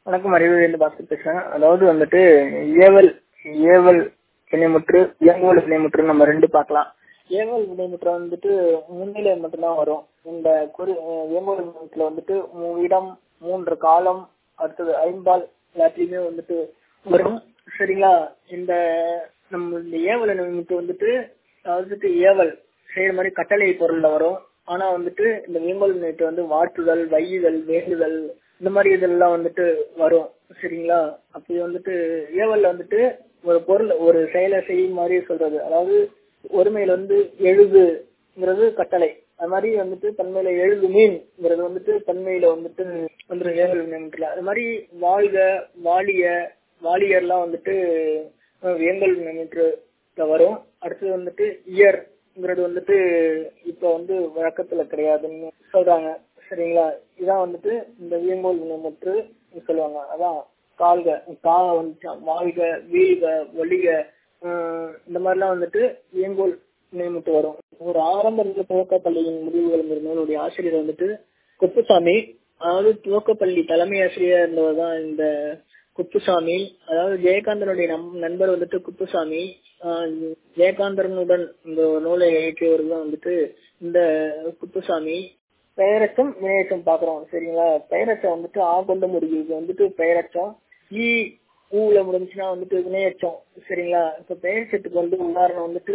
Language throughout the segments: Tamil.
வணக்கம் அறிவியல் பாஸ்கர் பேசுறேன் அதாவது வந்துட்டு ஏவல் ஏவல் வினைமுற்று இயங்கோல் வினைமுற்று நம்ம ரெண்டு பார்க்கலாம் ஏவல் வினைமுற்று வந்துட்டு முன்னிலை மட்டும்தான் வரும் இந்த குறி ஏங்கோல் வினைமுற்றுல வந்துட்டு மூ இடம் மூன்று காலம் அடுத்தது ஐம்பால் எல்லாத்துலயுமே வந்துட்டு வரும் சரிங்களா இந்த நம்ம இந்த ஏவல் வினைமுற்று வந்துட்டு வந்துட்டு ஏவல் செய்யற மாதிரி கட்டளை பொருள்ல வரும் ஆனா வந்துட்டு இந்த வேங்கோல் வினைமுற்று வந்து வாழ்த்துதல் வையுதல் வேண்டுதல் இந்த மாதிரி இதெல்லாம் வந்துட்டு வரும் சரிங்களா அப்படி வந்துட்டு ஏவல்ல வந்துட்டு ஒரு பொருள் ஒரு செயலை செய்யும் மாதிரி சொல்றது அதாவது ஒருமையில வந்து எழுதுங்கிறது கட்டளை அது மாதிரி வந்துட்டு தன்மையில எழுது மீன்ங்கிறது வந்துட்டு தன்மையில வந்துட்டு வந்துடும் ஏவல் வினைமுற்றுல அது மாதிரி வாழ்க வாலிய வாலியர்லாம் வந்துட்டு வேங்கல் வினைமுற்றுல வரும் அடுத்தது வந்துட்டு இயர்ங்கிறது வந்துட்டு இப்ப வந்து வழக்கத்துல கிடையாதுன்னு சொல்றாங்க சரிங்களா இதான் வந்துட்டு இந்த வியங்கோல் வினைமுற்று சொல்லுவாங்க அதான் கால்க கா வந்துச்சா வாழ்க வீழ்க ஒளிக இந்த மாதிரிலாம் வந்துட்டு வியங்கோல் வினைமுற்று வரும் ஒரு ஆரம்ப துவக்க பள்ளியின் முடிவுகள் இருந்தவருடைய ஆசிரியர் வந்துட்டு குப்புசாமி அதாவது துவக்கப்பள்ளி தலைமை ஆசிரியர் இருந்தவர் தான் இந்த குப்புசாமி அதாவது ஜெயகாந்தனுடைய நண்பர் வந்துட்டு குப்புசாமி ஜெயகாந்தனுடன் இந்த நூலை இயக்கியவர் தான் வந்துட்டு இந்த குப்புசாமி பெயரச்சம் வினையச்சம் பாக்குறோம் சரிங்களா பெயரச்சம் வந்துட்டு ஆ கொண்டு முடியுது வந்துட்டு பெயரச்சம் ஈ ஊல முடிஞ்சுன்னா வந்துட்டு வினையச்சம் சரிங்களா இப்ப பெயரச்சத்துக்கு வந்து உதாரணம் வந்துட்டு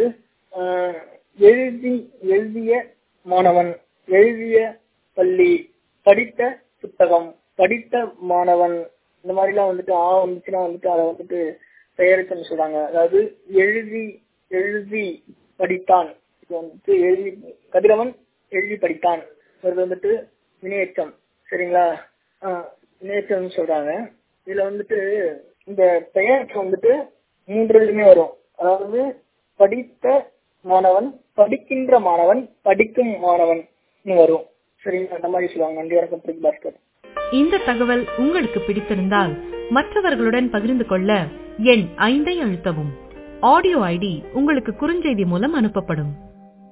எழுதி எழுதிய மாணவன் எழுதிய பள்ளி படித்த புத்தகம் படித்த மாணவன் இந்த மாதிரிலாம் வந்துட்டு ஆ வந்துச்சுன்னா வந்துட்டு அதை வந்துட்டு பெயரச்சம் சொல்றாங்க அதாவது எழுதி எழுதி படித்தான் இது வந்துட்டு எழுதி கதிரவன் எழுதி படித்தான் அது வந்துட்டு வினையச்சம் சரிங்களா வினையச்சம் சொல்றாங்க இதுல வந்துட்டு இந்த பெயர்ச்சம் வந்துட்டு மூன்றுலயுமே வரும் அதாவது படித்த மாணவன் படிக்கின்ற மாணவன் படிக்கும் மாணவன் வரும் சரிங்களா அந்த மாதிரி சொல்லுவாங்க நன்றி வணக்கம் பாஸ்கர் இந்த தகவல் உங்களுக்கு பிடித்திருந்தால் மற்றவர்களுடன் பகிர்ந்து கொள்ள எண் ஐந்தை அழுத்தவும் ஆடியோ ஐடி உங்களுக்கு குறுஞ்செய்தி மூலம் அனுப்பப்படும்